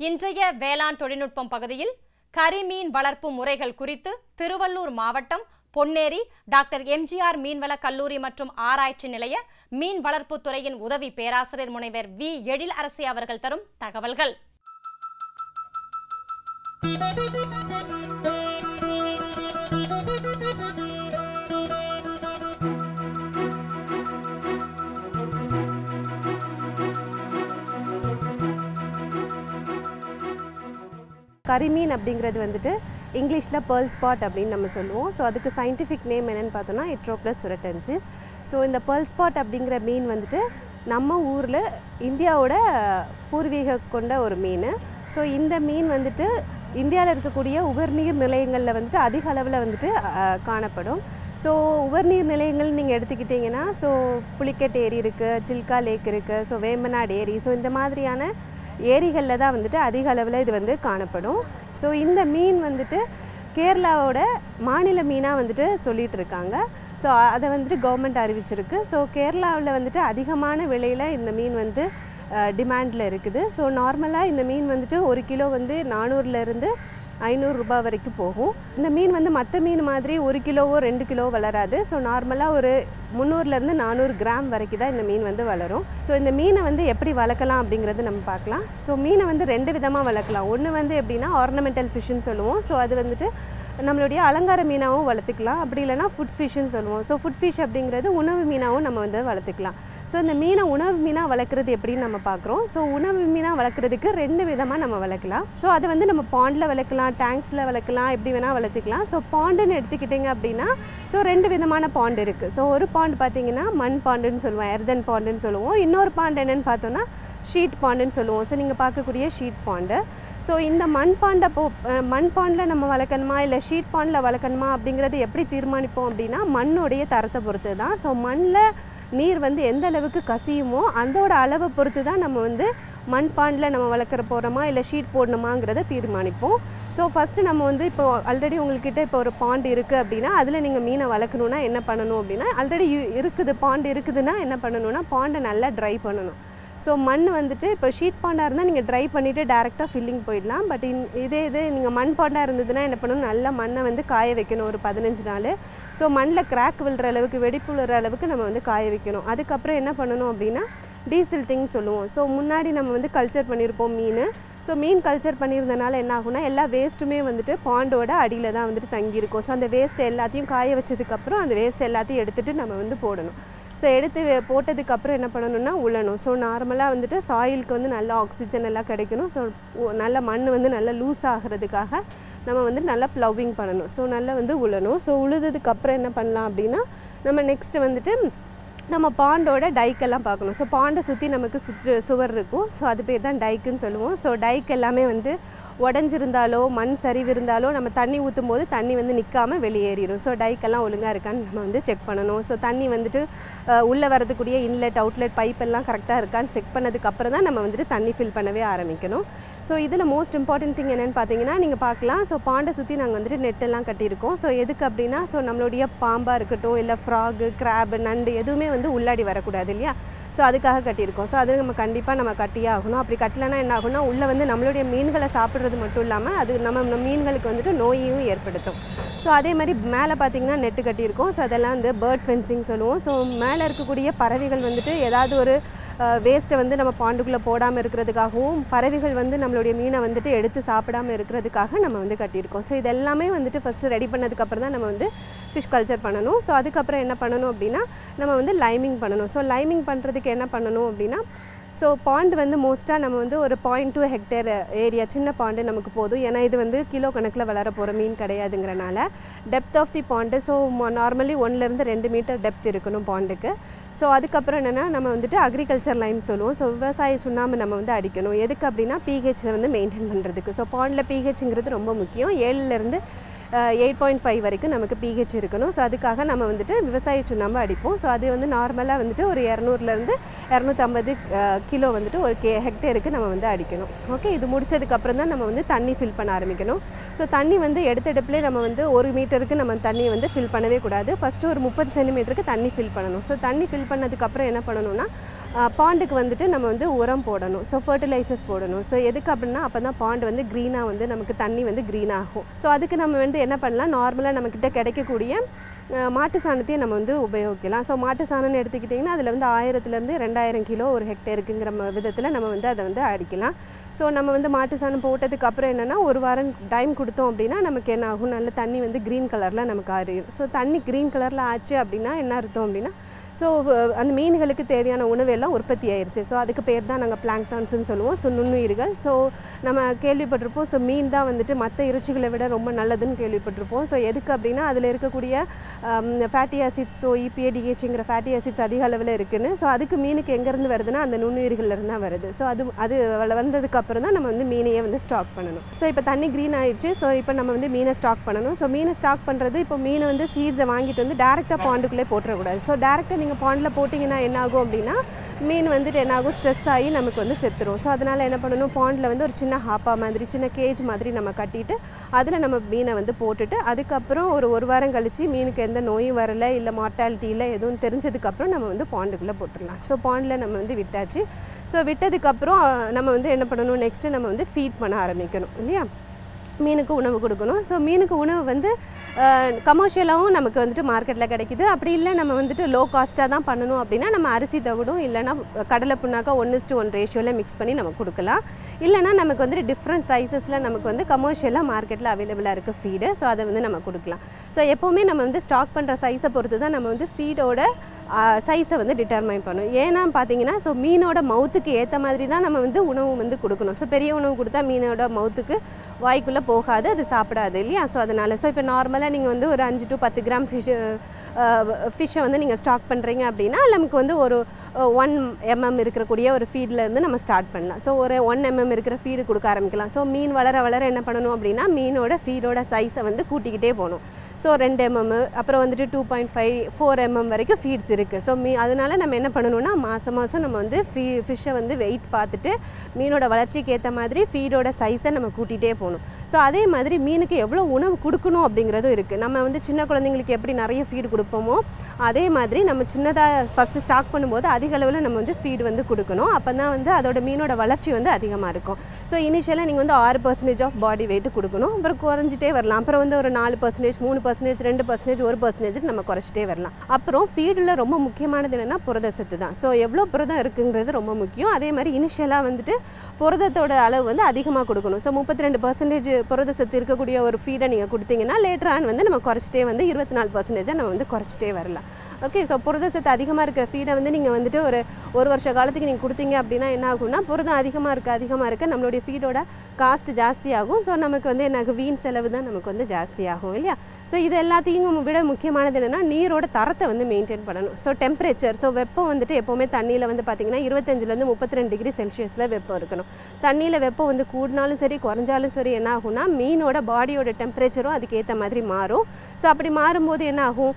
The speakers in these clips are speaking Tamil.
இன்றைய வேளாண் தொழில்நுட்பம் பகுதியில் கரிமீன் வளர்ப்பு முறைகள் குறித்து திருவள்ளூர் மாவட்டம் பொன்னேரி டாக்டர் எம்ஜிஆர் மீன்வள கல்லூரி மற்றும் ஆராய்ச்சி நிலைய மீன் வளர்ப்பு துறையின் உதவி பேராசிரியர் முனைவர் வி எழில் அரசி அவர்கள் தரும் தகவல்கள் கரிமீன் அப்படிங்கிறது வந்துட்டு இங்கிலீஷில் பேர்ல் ஸ்பாட் அப்படின்னு நம்ம சொல்லுவோம் ஸோ அதுக்கு சயின்டிஃபிக் நேம் என்னென்னு பார்த்தோன்னா எட்ரோப்ளஸ் சுரட்டன்சிஸ் ஸோ இந்த பேர்ல் ஸ்பாட் அப்படிங்கிற மீன் வந்துட்டு நம்ம ஊரில் இந்தியாவோட பூர்வீக கொண்ட ஒரு மீன் ஸோ இந்த மீன் வந்துட்டு இந்தியாவில் இருக்கக்கூடிய உபர்நீர் நிலையங்களில் வந்துட்டு அதிக அளவில் வந்துட்டு அஹ், காணப்படும் ஸோ உபர்நீர் நிலையங்கள் நீங்கள் எடுத்துக்கிட்டிங்கன்னா ஸோ புலிக்கட் ஏரி இருக்குது சில்கா லேக் இருக்குது ஸோ வேம்பநாடு ஏரி ஸோ இந்த மாதிரியான ஏரிகளில் தான் வந்துட்டு அதிக அளவில் இது வந்து காணப்படும் ஸோ இந்த மீன் வந்துட்டு கேரளாவோட மாநில மீனாக வந்துட்டு சொல்லிட்டு இருக்காங்க ஸோ அதை வந்துட்டு கவர்மெண்ட் அறிவிச்சிருக்கு ஸோ கேரளாவில் வந்துட்டு அதிகமான விலையில் இந்த மீன் வந்து டிமாண்டில் இருக்குது ஸோ நார்மலாக இந்த மீன் வந்துட்டு ஒரு கிலோ வந்து நானூறுலேருந்து ஐநூறுரூபா வரைக்கும் போகும் இந்த மீன் வந்து மற்ற மீன் மாதிரி ஒரு கிலோவோ ரெண்டு கிலோ வளராது ஸோ நார்மலாக ஒரு முந்நூறுலேருந்து நானூறு கிராம் வரைக்கும் தான் இந்த மீன் வந்து வளரும் ஸோ இந்த மீனை வந்து எப்படி வளர்க்கலாம் அப்படிங்கிறது நம்ம பார்க்கலாம் ஸோ மீனை வந்து ரெண்டு விதமாக வளர்க்கலாம் ஒன்று வந்து எப்படின்னா ஆர்னமெண்டல் ஃபிஷ்ஷுன்னு சொல்லுவோம் ஸோ அது வந்துட்டு நம்மளுடைய அலங்கார மீனாகவும் வளர்த்துக்கலாம் அப்படி இல்லைன்னா ஃபுட் ஃபிஷ்ஷுன்னு சொல்லுவோம் ஸோ ஃபுட் ஃபிஷ் அப்படிங்கிறது உணவு மீனாகவும் நம்ம வந்து வளர்த்துக்கலாம் ஸோ இந்த மீனை உணவு மீனாக வளர்க்குறது எப்படின்னு நம்ம பார்க்குறோம் ஸோ உணவு மீனாக வளர்க்குறதுக்கு ரெண்டு விதமாக நம்ம வளர்க்கலாம் ஸோ அது வந்து நம்ம பாண்டில் வளர்க்கலாம் டேங்க்ஸில் வளர்க்கலாம் எப்படி வேணால் வளர்த்துக்கலாம் ஸோ பாண்டுன்னு எடுத்துக்கிட்டிங்க அப்படின்னா ஸோ ரெண்டு விதமான பாண்டு இருக்குது ஸோ ஒரு பாண்டு பார்த்தீங்கன்னா மண் பாண்டுன்னு சொல்லுவோம் எர்தன் பாண்டுன்னு சொல்லுவோம் இன்னொரு பாண்டு என்னன்னு பார்த்தோன்னா ஷீட் பாண்டுன்னு சொல்லுவோம் ஸோ நீங்கள் பார்க்கக்கூடிய ஷீட் பாண்டு ஸோ இந்த மண் பாண்டை போ அஹ் மண் பாண்டில் நம்ம வளர்க்கணுமா இல்லை ஷீட் பாண்டில் வளர்க்கணுமா அப்படிங்கிறது எப்படி தீர்மானிப்போம் அப்படின்னா மண்ணுடைய தரத்தை பொறுத்து தான் ஸோ மண்ணில் நீர் வந்து எந்த அளவுக்கு கசியுமோ அதோட அளவை பொறுத்து தான் நம்ம வந்து மண் பாண்டில் நம்ம வளர்க்குற போகிறோமா இல்லை ஷீட் போடணுமாங்கிறத தீர்மானிப்போம் ஸோ ஃபஸ்ட்டு நம்ம வந்து இப்போ ஆல்ரெடி உங்கள்கிட்ட இப்போ ஒரு பாண்ட் இருக்குது அப்படின்னா அதில் நீங்கள் மீனை வளர்க்கணுன்னா என்ன பண்ணணும் அப்படின்னா ஆல்ரெடி இருக்குது பாண்ட் இருக்குதுன்னா என்ன பண்ணணும்னா பாண்டை நல்லா ட்ரை பண்ணணும் ஸோ மண் வந்துட்டு இப்போ ஷீட் பாண்டாக இருந்தால் நீங்கள் ட்ரை பண்ணிவிட்டு டேரெக்டாக ஃபில்லிங் போயிடலாம் பட் இன் இதே இது நீங்கள் மண் பாண்டாக இருந்ததுன்னா என்ன பண்ணணும் நல்லா மண்ணை வந்து காய வைக்கணும் ஒரு பதினஞ்சு நாள் ஸோ மண்ணில் கிராக் விழுற அளவுக்கு வெடிப்பு விழுற அளவுக்கு நம்ம வந்து காய வைக்கணும் அதுக்கப்புறம் என்ன பண்ணணும் அப்படின்னா டீசல் திங் சொல்லுவோம் ஸோ முன்னாடி நம்ம வந்து கல்ச்சர் பண்ணியிருப்போம் மீன் ஸோ மீன் கல்ச்சர் பண்ணியிருந்தனால என்ன ஆகும்னா எல்லா வேஸ்ட்டுமே வந்துட்டு பாண்டோட அடியில் தான் வந்துட்டு தங்கியிருக்கும் ஸோ அந்த வேஸ்ட் எல்லாத்தையும் காய வச்சதுக்கப்புறம் அந்த வேஸ்ட் எல்லாத்தையும் எடுத்துகிட்டு நம்ம வந்து போடணும் ஸோ எடுத்து வே- போட்டதுக்கப்புறம் என்ன பண்ணணும்னா உழணும் ஸோ நார்மலாக வந்துட்டு சாயிலுக்கு வந்து நல்ல ஆக்சிஜன் எல்லாம் கிடைக்கணும் ஸோ நல்ல மண் வந்து நல்லா லூஸ் ஆகிறதுக்காக நம்ம வந்து நல்லா ப்ளவிங் பண்ணணும் ஸோ நல்லா வந்து உழணும் ஸோ உழுதுக்கப்புறம் என்ன பண்ணலாம் அப்படின்னா நம்ம நெக்ஸ்ட்டு வந்துட்டு நம்ம பாண்டோட டைக்கெல்லாம் பார்க்கணும் ஸோ பாண்டை சுற்றி நமக்கு சுற்று சுவர் இருக்கும் ஸோ அது பேர் தான் டைக்குன்னு சொல்லுவோம் ஸோ டைக் எல்லாமே வந்து உடஞ்சிருந்தாலோ மண் சரிவு இருந்தாலோ நம்ம தண்ணி ஊற்றும் போது தண்ணி வந்து நிற்காம வெளியேறிடும் ஸோ டைக்கெல்லாம் ஒழுங்காக இருக்கான்னு நம்ம வந்து செக் பண்ணணும் ஸோ தண்ணி வந்துட்டு அஹ், உள்ளே வரதுக்கூடிய இன்லெட் அவுட்லெட் பைப் எல்லாம் கரெக்டாக இருக்கான்னு செக் பண்ணதுக்கப்புறம் தான் நம்ம வந்துட்டு தண்ணி ஃபில் பண்ணவே ஆரம்பிக்கணும் ஸோ இதில் மோஸ்ட் இம்பார்ட்டன்ட் திங் என்னென்னு பார்த்தீங்கன்னா நீங்கள் பார்க்கலாம் ஸோ பாண்டை சுற்றி நாங்கள் வந்துட்டு நெட்டெல்லாம் கட்டியிருக்கோம் ஸோ எதுக்கு அப்படின்னா ஸோ நம்மளுடைய பாம்பாக இருக்கட்டும் இல்லை ஃப்ராகு கிராப் நண்டு எதுவுமே வந்து உள்ளாடி வரக்கூடாது இல்லையா ஸோ அதுக்காக கட்டியிருக்கோம் ஸோ அது நம்ம கண்டிப்பாக நம்ம கட்டியே ஆகணும் அப்படி கட்டலைன்னா என்ன ஆகும்னா உள்ளே வந்து நம்மளுடைய மீன்களை சாப்பிட்றது மட்டும் இல்லாமல் அது நம்ம நம்ம மீன்களுக்கு வந்துட்டு நோயையும் ஏற்படுத்தும் ஸோ அதே மாதிரி மேலே பார்த்தீங்கன்னா நெட்டு கட்டியிருக்கோம் ஸோ அதெல்லாம் வந்து பேர்ட் ஃபென்சிங் சொல்லுவோம் ஸோ மேலே இருக்கக்கூடிய பறவைகள் வந்துட்டு ஏதாவது ஒரு வேஸ்ட்டை வந்து நம்ம பாண்டுக்குள்ளே போடாமல் இருக்கிறதுக்காகவும் பறவைகள் வந்து நம்மளுடைய மீனை வந்துட்டு எடுத்து சாப்பிடாம இருக்கிறதுக்காக நம்ம வந்து கட்டியிருக்கோம் ஸோ இது எல்லாமே வந்துட்டு ஃபஸ்ட்டு ரெடி பண்ணதுக்கப்புறம் தான் நம்ம வந்து ஃபிஷ் கல்ச்சர் பண்ணணும் ஸோ அதுக்கப்புறம் என்ன பண்ணணும் அப்படின்னா நம்ம வந்து லைமிங் பண்ணணும் ஸோ லைமிங் பண்ணுறதுக்கு என்ன பண்ணணும் அப்படின்னா ஸோ பாண்ட் வந்து மோஸ்ட்டாக நம்ம வந்து ஒரு பாயிண்ட் டூ ஹெக்டேர் ஏரியா சின்ன பாண்டு நமக்கு போதும் ஏன்னா இது வந்து கிலோ கணக்கில் வளர போகிற மீன் கிடையாதுங்கிறனால depth of the pond so normally ஒன்லேருந்து ரெண்டு மீட்டர் டெப்த் இருக்கணும் பாண்டுக்கு ஸோ அதுக்கப்புறம் என்னென்னா நம்ம வந்துட்டு அக்ரிகல்ச்சர் லைம் சொல்லுவோம் ஸோ விவசாய சுண்ணாம்பு நம்ம வந்து அடிக்கணும் எதுக்கு அப்படின்னா பிஹெச் வந்து மெயின்டைன் பண்ணுறதுக்கு ஸோ பாண்டில் பிஹெச்ங்கிறது ரொம்ப முக்கியம் ஏழுலேருந்து எயிட் பாயிண்ட் ஃபைவ் வரைக்கும் நமக்கு பிஹெச் இருக்கணும் ஸோ அதுக்காக நம்ம வந்துட்டு விவசாய சுண்ணாம்பு அடிப்போம் ஸோ அது வந்து நார்மலாக வந்துட்டு ஒரு இரநூறுலேருந்து இரநூத்தம்பது கிலோ வந்துட்டு ஒரு கே ஹெக்டேருக்கு நம்ம வந்து அடிக்கணும் ஓகே இது முடிச்சதுக்கப்புறம் தான் நம்ம வந்து தண்ணி ஃபில் பண்ண ஆரம்பிக்கணும் ஸோ தண்ணி வந்து எடுத்தெடுப்புலேயே நம்ம வந்து ஒரு மீட்டருக்கு நம்ம தண்ணி வந்து ஃபில் பண்ணவே கூடாது ஃபஸ்ட்டு ஒரு முப்பது சென்டிமீட்டருக்கு தண்ணி ஃபில் பண்ணணும் ஸோ தண்ணி ஃபில் பண்ணதுக்கப்புறம் என்ன பண்ணணும்னா பாண்டுக்கு வந்துட்டு நம்ம வந்து உரம் போடணும் ஸோ ஃபர்டிலைசர்ஸ் போடணும் ஸோ எதுக்கு அப்படின்னா அப்போ தான் பாண்ட் வந்து க்ரீனாக வந்து நமக்கு தண்ணி வந்து க்ரீன் ஆகும் ஸோ அதுக்கு நம்ம வந்து என்ன பண்ணலாம் நார்மலாக நம்மக்கிட்ட கிடைக்கக்கூடிய அஹ், மாட்டு சாணத்தையும் நம்ம வந்து உபயோகிக்கலாம் ஸோ மாட்டு சாணம்னு எடுத்துக்கிட்டிங்கன்னா அதில் வந்து ஆயிரத்துலேருந்து ரெண்டாயிரம் கிலோ ஒரு ஹெக்டேருக்குங்கிற ம- விதத்தில் நம்ம வந்து அதை வந்து அடிக்கலாம் ஸோ நம்ம வந்து மாட்டு சாணம் போட்டதுக்கு அப்புறம் என்னென்னா ஒரு வாரம் டைம் கொடுத்தோம் அப்படின்னா நமக்கு என்ன ஆகும் நல்ல தண்ணி வந்து க்ரீன் கலரில் நமக்கு அறியும் ஸோ தண்ணி க்ரீன் கலரில் ஆச்சு அப்படின்னா என்ன அர்த்தம் அப்படின்னா ஸோ அந்த மீன்களுக்கு தேவையான உணவு எல்லாம் உற்பத்தி ஆயிருச்சு ஸோ அதுக்கு பேர் தான் நாங்கள் பிளாங்டான்ஸ்னு சொல்லுவோம் ஸோ நுண்ணுயிர்கள் ஸோ நம்ம கேள்விப்பட்டிருப்போம் ஸோ மீன் தான் வந்துட்டு மற்ற இறைச்சிகளை விட ரொம்ப நல்லதுன்னு கேள்விப்பட்டிருப்போம் ஸோ எதுக்கு அப்படின்னா அதில் இருக்கக்கூடிய ஃபேட்டி ஆசிட்ஸ் ஸோ இபிஏ டிஹெச்ங்கிற ஃபேட்டி ஆசிட்ஸ் அதிக அளவில் இருக்குன்னு ஸோ அதுக்கு மீனுக்கு எங்கேருந்து வருதுன்னா அந்த நுண்ணுயிர்கள்ல இருந்து தான் வருது ஸோ அது அது வள- வந்ததுக்கு அப்புறம் தான் நம்ம வந்து மீனையே வந்து ஸ்டாக் பண்ணணும் ஸோ இப்போ தண்ணி க்ரீன் ஆயிடுச்சு ஸோ இப்போ நம்ம வந்து மீனை ஸ்டாக் பண்ணணும் ஸோ மீனை ஸ்டாக் பண்ணுறது இப்போ மீனை வந்து சீட்ஸை வாங்கிட்டு வந்து டேரெக்டாக பாண்டுக்குள்ளே போட்டுறக்கூடாது ஸோ டேரெக்டாக நீங்கள் பாண்டில் போட்டிங்கன்னா என்ன ஆகும் அப்படின்னா மீன் வந்துட்டு என்ன ஆகும் ஸ்ட்ரெஸ் ஆகி நமக்கு வந்து செத்துரும் ஸோ அதனால் என்ன பண்ணணும் பாண்டில் வந்து ஒரு சின்ன ஹாப்பா மாதிரி சின்ன கேஜ் மாதிரி நம்ம கட்டிட்டு அதில் நம்ம மீனை வந்து போட்டுட்டு அதுக்கப்புறம் ஒரு ஒரு வாரம் கழித்து மீனுக்கு எந்த நோயும் வரல இல்லை மார்ட்டாலிட்டி இல்லை எதுவும் தெரிஞ்சதுக்கப்புறம் நம்ம வந்து பாண்டுக்குள்ளே போட்டுடலாம் ஸோ பாண்டில் நம்ம வந்து விட்டாச்சு ஸோ விட்டதுக்கப்புறம் நம்ம வந்து என்ன பண்ணணும் நெக்ஸ்ட்டு நம்ம வந்து ஃபீட் பண்ண ஆரம்பிக்கணும் இல்லையா மீனுக்கு உணவு கொடுக்கணும் ஸோ மீனுக்கு உணவு வந்து கமர்ஷியலாகவும் நமக்கு வந்துட்டு மார்க்கெட்டில் கிடைக்குது அப்படி இல்லை நம்ம வந்துட்டு லோ காஸ்ட்டாக தான் பண்ணணும் அப்படின்னா நம்ம அரிசி தவிடும் இல்லைன்னா கடலை புண்ணாக்கா ஒன்று டு ஒன் ரேஷியோவில் மிக்ஸ் பண்ணி நம்ம கொடுக்கலாம் இல்லைன்னா நமக்கு வந்துட்டு டிஃப்ரெண்ட் சைஸஸில் நமக்கு வந்து கமர்ஷியலாக மார்க்கெட்டில் அவைலபிளாக இருக்குது ஃபீடு ஸோ அதை வந்து நம்ம கொடுக்கலாம் ஸோ எப்போவுமே நம்ம வந்து ஸ்டாக் பண்ணுற சைஸை பொறுத்து தான் நம்ம வந்து ஃபீடோட சைஸை வந்து டிட்டர்மைன் பண்ணும் ஏன்னா பார்த்தீங்கன்னா ஸோ மீனோட மவுத்துக்கு ஏற்ற மாதிரி தான் நம்ம வந்து உணவு வந்து கொடுக்கணும் ஸோ பெரிய உணவு கொடுத்தா மீனோட மவுத்துக்கு வாய்க்குள்ளே போகாது அது சாப்பிடாது இல்லையா ஸோ அதனால் ஸோ இப்போ நார்மலாக நீங்கள் வந்து ஒரு அஞ்சு டு பத்து கிராம் ஃபிஷ் ஃபிஷ்ஷை வந்து நீங்கள் ஸ்டாக் பண்ணுறீங்க அப்படின்னா நமக்கு வந்து ஒரு ஒன் எம்எம் இருக்கக்கூடிய ஒரு ஃபீடில் இருந்து நம்ம ஸ்டார்ட் பண்ணலாம் ஸோ ஒரு ஒன் எம்எம் இருக்கிற ஃபீடு கொடுக்க ஆரம்பிக்கலாம் ஸோ மீன் வளர வளர என்ன பண்ணணும் அப்படின்னா மீனோட ஃபீடோட சைஸை வந்து கூட்டிக்கிட்டே போகணும் ஸோ ரெண்டு எம்எம் அப்புறம் வந்துட்டு two point five four MM வரைக்கும் ஃபீட்ஸ் இருக்குது ஸோ மீ அதனால நம்ம என்ன பண்ணணும்னா மாதம் மாதம் நம்ம வந்து ஃபீ ஃபிஷ்ஷை வந்து வெயிட் பார்த்துட்டு மீனோட வளர்ச்சிக்கு ஏற்ற மாதிரி ஃபீடோட சைஸை நம்ம கூட்டிகிட்டே போகணும் ஸோ அதே மாதிரி மீனுக்கு எவ்வளோ உணவு கொடுக்கணும் அப்படிங்கிறதும் இருக்குது நம்ம வந்து சின்ன குழந்தைங்களுக்கு எப்படி நிறைய ஃபீடு கொடுப்போமோ அதே மாதிரி நம்ம சின்னதாக ஃபஸ்ட்டு ஸ்டாக் பண்ணும்போது அதிக அளவில் நம்ம வந்து ஃபீடு வந்து கொடுக்கணும் அப்போ தான் வந்து அதோட மீனோட வளர்ச்சி வந்து அதிகமாக இருக்கும் ஸோ இனிஷியலாக நீங்கள் வந்து ஆறு பர்சன்டேஜ் ஆஃப் பாடி வெயிட் கொடுக்கணும் அப்புறம் குறைஞ்சிட்டே வரலாம் அப்புறம் வந்து ஒரு நாலு பர்சன்டேஜ் மூணு பர்சன்டேஜ் ரெண்டு பர்சன்டேஜ் ஒரு பர்சன்டேஜ் நம்ம குறைச்சிட்டே வரலாம் அப்புறம் ஃபீடில் ரொம்ப முக்கியமானது என்னென்னா புரதசத்து தான் ஸோ எவ்வளோ புரதம் இருக்குங்கிறது ரொம்ப முக்கியம் அதே மாதிரி இனிஷியலாக வந்துட்டு புரதத்தோட அளவு வந்து அதிகமாக கொடுக்கணும் ஸோ முப்பத்தி ரெண்டு பர்சன்டேஜ் புரதசத்து இருக்கக்கூடிய ஒரு ஃபீடை நீங்கள் கொடுத்தீங்கன்னா லேட்டர் ஆன் வந்து நம்ம குறைச்சிட்டே வந்து இருபத்தி நாலு பர்சன்டேஜாக நம்ம வந்து குறைச்சிட்டே வரலாம் ஓகே ஸோ புரதசத்து அதிகமாக இருக்கிற ஃபீடை வந்து நீங்கள் வந்துட்டு ஒரு ஒரு வருஷ காலத்துக்கு நீங்கள் கொடுத்தீங்க அப்படின்னா என்ன ஆகும்னா புரதம் அதிகமாக இருக்க அதிகமாக இருக்க நம்மளுடைய ஃபீடோட காஸ்ட் ஜாஸ்தி ஆகும் ஸோ நமக்கு வந்து என்ன ஆகும்? வீண் செலவு தான் நமக்கு வந்து ஜாஸ்தி ஆகும் இல்லையா ஸோ இது எல்லாத்தையும் விட முக்கியமானது என்னென்னா நீரோட தரத்தை வந்து மெயின்டைன் பண்ணணும் ஸோ டெம்பரேச்சர் ஸோ வெப்பம் வந்துட்டு எப்போவுமே தண்ணியில் வந்து பார்த்திங்கன்னா இருபத்தஞ்சிலேருந்து முப்பத்தி ரெண்டு டிகிரி செல்சியஸில் வெப்பம் இருக்கணும் தண்ணியில் வெப்பம் வந்து கூடினாலும் சரி குறைஞ்சாலும் சரி என்ன ஆகும்னா மீனோட பாடியோட டெம்பரேச்சரும் அதுக்கு ஏற்ற மாதிரி மாறும் ஸோ அப்படி மாறும்போது என்ன ஆகும்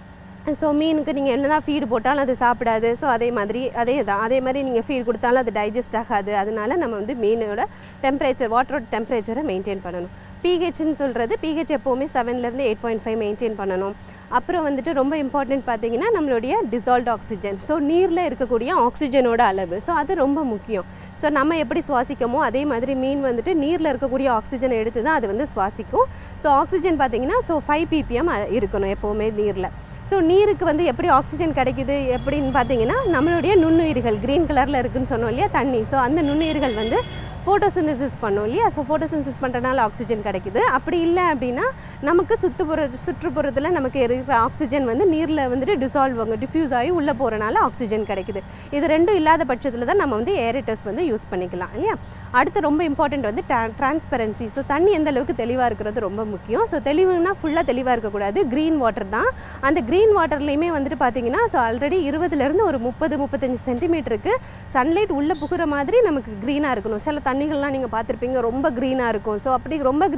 ஸோ மீனுக்கு நீங்கள் என்ன தான் ஃபீடு போட்டாலும் அது சாப்பிடாது ஸோ அதே மாதிரி அதே தான் அதே மாதிரி நீங்கள் ஃபீட் கொடுத்தாலும் அது டைஜஸ்ட் ஆகாது அதனால நம்ம வந்து மீனோட டெம்பரேச்சர் வாட்டரோட டெம்பரேச்சரை மெயின்டைன் பண்ணணும் பிஹெச்னு சொல்கிறது பிஹெச் எப்போவுமே செவன்லேருந்து எயிட் பாயிண்ட் ஃபைவ் மெயின்டைன் பண்ணணும் அப்புறம் வந்துட்டு ரொம்ப இம்பார்ட்டன்ட் பார்த்தீங்கன்னா நம்மளுடைய டிசால்வ்ட் ஆக்சிஜன் ஸோ நீரில் இருக்கக்கூடிய ஆக்சிஜனோட அளவு ஸோ அது ரொம்ப முக்கியம் ஸோ நம்ம எப்படி சுவாசிக்கமோ அதே மாதிரி மீன் வந்துட்டு நீரில் இருக்கக்கூடிய ஆக்சிஜனை எடுத்து தான் அது வந்து சுவாசிக்கும் ஸோ ஆக்சிஜன் பார்த்தீங்கன்னா ஸோ ஃபைவ் பிபிஎம் இருக்கணும் எப்போவுமே நீரில் ஸோ நீருக்கு வந்து எப்படி ஆக்சிஜன் கிடைக்குது எப்படின்னு பார்த்தீங்கன்னா நம்மளுடைய நுண்ணுயிர்கள் க்ரீன் கலரில் இருக்குன்னு சொன்னோம் இல்லையா தண்ணி ஸோ அந்த நுண்ணுயிர்கள் வந்து ஃபோட்டோசிந்தசிஸ் பண்ணோம் இல்லையா ஸோ ஃபோட்டோசிந்தசிஸ் பண்ணுறதுனால ஆக்சிஜன் கிடைக்குது அப்படி இல்லை அப்படின்னா நமக்கு சுற்றுப்புற சுற்றுப்புறத்தில் நமக்கு இருக்கிற ஆக்சிஜன் வந்து நீரில் வந்துட்டு டிசால்வ் ஆகும் டிஃப்யூஸ் ஆகி உள்ளே போகிறனால ஆக்சிஜன் கிடைக்குது இது ரெண்டும் இல்லாத பட்சத்தில் தான் நம்ம வந்து ஏரேட்டர்ஸ் வந்து யூஸ் பண்ணிக்கலாம் இல்லையா அடுத்து ரொம்ப இம்பார்ட்டண்ட் வந்து டிரான்ஸ்பரன்சி ஸோ தண்ணி எந்த அளவுக்கு தெளிவாக இருக்கிறது ரொம்ப முக்கியம் ஸோ தெளிவுனா ஃபுல்லாக தெளிவாக இருக்கக்கூடாது க்ரீன் வாட்டர் தான் அந்த க்ரீன் வாட்டர்லேயுமே வந்துட்டு பார்த்தீங்கன்னா ஸோ ஆல்ரெடி இருபதுலேருந்து ஒரு முப்பது முப்பத்தஞ்சு சென்டிமீட்டருக்கு சன்லைட் உள்ளே புகுற மாதிரி நமக்கு க்ரீனாக இருக்கணும் சில தண்ணிகள்லாம் நீங்கள் பார்த்துருப்பீங்க ரொம்ப க்ரீனாக இருக்கும் ஸோ அப்படி ரொம்ப க்ரீனாக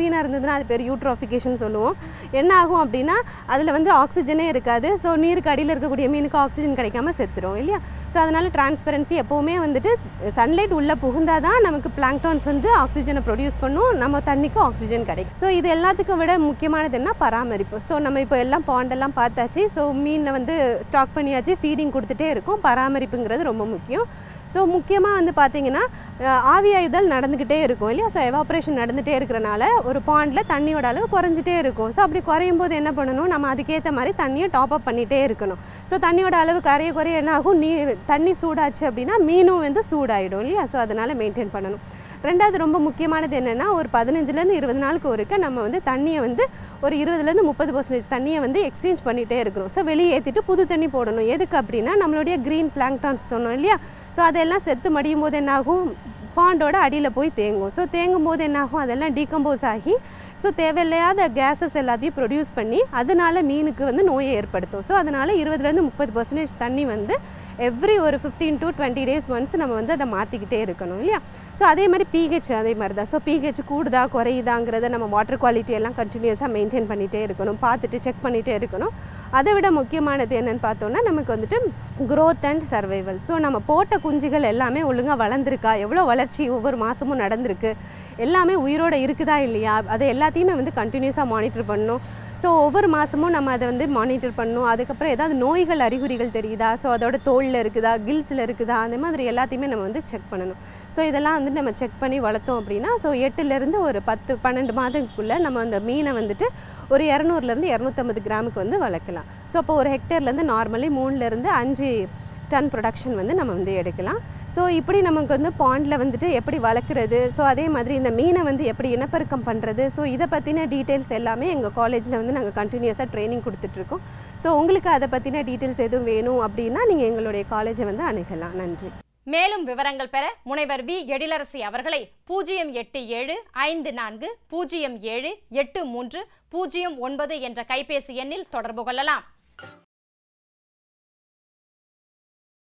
க்ளீனாக இருந்ததுன்னா அது பேர் யூட்ரோஃபிகேஷன் சொல்லுவோம் என்ன ஆகும் அப்படின்னா அதில் வந்து ஆக்சிஜனே இருக்காது ஸோ நீருக்கு அடியில் இருக்கக்கூடிய மீனுக்கு ஆக்சிஜன் கிடைக்காம செத்துரும் இல்லையா ஸோ அதனால் டிரான்ஸ்பரன்சி எப்போவுமே வந்துட்டு சன்லைட் உள்ளே புகுந்தால் தான் நமக்கு பிளாங்டான்ஸ் வந்து ஆக்சிஜனை ப்ரொடியூஸ் பண்ணும் நம்ம தண்ணிக்கு ஆக்சிஜன் கிடைக்கும் ஸோ இது எல்லாத்துக்கும் விட முக்கியமானது என்ன பராமரிப்பு ஸோ நம்ம இப்போ எல்லாம் பாண்டெல்லாம் பார்த்தாச்சு ஸோ மீனை வந்து ஸ்டாக் பண்ணியாச்சு ஃபீடிங் கொடுத்துட்டே இருக்கும் பராமரிப்புங்கிறது ரொம்ப முக்கியம் ஸோ முக்கியமாக வந்து பார்த்தீங்கன்னா அஹ், ஆவியாயுதல் நடந்துக்கிட்டே இருக்கும் இல்லையா ஸோ எவாப்ரேஷன் நடந்துகிட்டே இருக்கிறனால ஒரு பாண்டில் தண்ணியோட அளவு குறைஞ்சிட்டே இருக்கும் ஸோ அப்படி குறையும் போது என்ன பண்ணணும் நம்ம அதுக்கேற்ற மாதிரி தண்ணியை டாப் அப் பண்ணிகிட்டே இருக்கணும் ஸோ தண்ணியோட அளவு கரைய குறைய என்ன ஆகும் நீர் தண்ணி சூடாச்சு அப்படின்னா மீனும் வந்து சூடாயிடும் இல்லையா ஸோ அதனால் மெயின்டைன் பண்ணணும் ரெண்டாவது ரொம்ப முக்கியமானது என்னென்னா ஒரு பதினஞ்சுலேருந்து இருபது நாளுக்கு ஒருக்க நம்ம வந்து தண்ணியை வந்து ஒரு இருபதுலேருந்து முப்பது பர்சன்டேஜ் தண்ணியை வந்து எக்ஸ்சேஞ்ச் பண்ணிகிட்டே இருக்கணும் ஸோ வெளியே ஏற்றிட்டு புது தண்ணி போடணும் எதுக்கு அப்படின்னா நம்மளுடைய க்ரீன் பிளாங்டான்ஸ் சொன்னோம் இல்லையா ஸோ அதெல்லாம் செத்து மடியும் போது என்னாகும் பாண்டோட அடியில் போய் தேங்கும் ஸோ தேங்கும் போது என்னாகும் அதெல்லாம் டீகம்போஸ் ஆகி ஸோ தேவையில்லாத கேஸஸ் எல்லாத்தையும் ப்ரொடியூஸ் பண்ணி அதனால மீனுக்கு வந்து நோயை ஏற்படுத்தும் ஸோ அதனால் இருபதுலேருந்து முப்பது பர்சன்டேஜ் தண்ணி வந்து எவ்ரி ஒரு fifteen to twenty days once நம்ம வந்து அதை மாற்றிக்கிட்டே இருக்கணும் இல்லையா ஸோ அதே மாதிரி பிஹெச் அதே மாதிரி தான் ஸோ பிஹெச் கூடுதா குறையுதாங்கிறத நம்ம வாட்டர் குவாலிட்டி எல்லாம் கண்டினியூஸாக மெயின்டைன் பண்ணிகிட்டே இருக்கணும் பார்த்துட்டு செக் பண்ணிகிட்டே இருக்கணும் அதை விட முக்கியமானது என்னன்னு பார்த்தோன்னா நமக்கு வந்துட்டு growth அண்ட் சர்வைவல் ஸோ நம்ம போட்ட குஞ்சுகள் எல்லாமே ஒழுங்காக வளர்ந்துருக்கா எவ்வளோ வளர்ச்சி ஒவ்வொரு மாதமும் நடந்திருக்கு எல்லாமே உயிரோட இருக்குதா இல்லையா அதை எல்லாத்தையுமே வந்து கண்டினியூஸாக மானிட்டர் பண்ணணும் ஸோ ஒவ்வொரு மாதமும் நம்ம அதை வந்து மானிட்டர் பண்ணணும் அதுக்கப்புறம் ஏதாவது நோய்கள் அறிகுறிகள் தெரியுதா ஸோ அதோட தோலில் இருக்குதா கில்ஸில் இருக்குதா அந்த மாதிரி எல்லாத்தையுமே நம்ம வந்து செக் பண்ணணும் ஸோ இதெல்லாம் வந்து நம்ம செக் பண்ணி வளர்த்தோம் அப்படின்னா ஸோ எட்டுலேருந்து ஒரு பத்து பன்னெண்டு மாதத்துக்குள்ளே நம்ம அந்த மீனை வந்துட்டு ஒரு இரநூறுலேருந்து இரநூத்தம்பது கிராமுக்கு வந்து வளர்க்கலாம் ஸோ அப்போ ஒரு ஹெக்டேர்லேருந்து நார்மலி மூணுலேருந்து அஞ்சு டன் ப்ரொடக்ஷன் வந்து நம்ம வந்து எடுக்கலாம் ஸோ இப்படி நமக்கு வந்து பாண்டில் வந்துட்டு எப்படி வளர்க்குறது ஸோ அதே மாதிரி இந்த மீனை வந்து எப்படி இனப்பெருக்கம் பண்ணுறது ஸோ இதை பற்றின டீட்டெயில்ஸ் எல்லாமே எங்கள் காலேஜில் வந்து நாங்கள் கண்டினியூஸாக ட்ரைனிங் கொடுத்துட்ருக்கோம் ஸோ உங்களுக்கு அதை பற்றின டீட்டெயில்ஸ் எதுவும் வேணும் அப்படின்னா நீங்கள் எங்களுடைய காலேஜை வந்து அணுகலாம் நன்றி மேலும் விவரங்கள் பெற முனைவர் வி எழிலரசி அவர்களை பூஜ்ஜியம் எட்டு ஏழு ஐந்து நான்கு பூஜ்ஜியம் ஏழு எட்டு மூன்று பூஜ்ஜியம் ஒன்பது என்ற கைபேசி எண்ணில் தொடர்பு கொள்ளலாம்